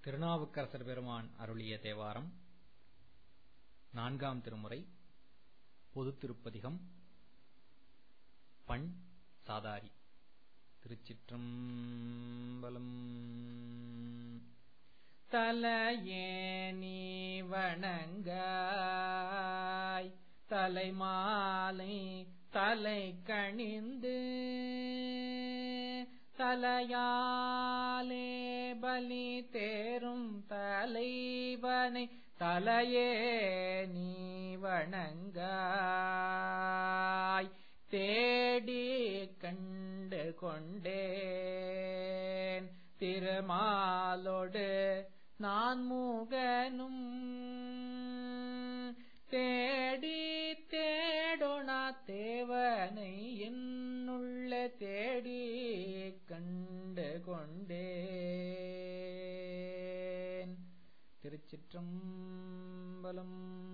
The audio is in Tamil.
திருநாவுக்கரசர் பெருமான் அருளிய தேவாரம் நான்காம் திருமுறை பொதுத் திருப்பதிகம் பண் சாதாரி திருச்சிற்றம்பலம் தலையே நீ வணங்காய் தலைமாலை தலை கணிந்து தலையாலே பலி தேரும் தலைவனை தலையே நீ வணங்காய் தேடி கண்டு கொண்டேன் திருமாலோடு நான் மூகனும் தேடி தேடோனா தேவனை என்னுள்ள தேடி கண்டு கொண்டேன் திருச்சிற்றம்பலம்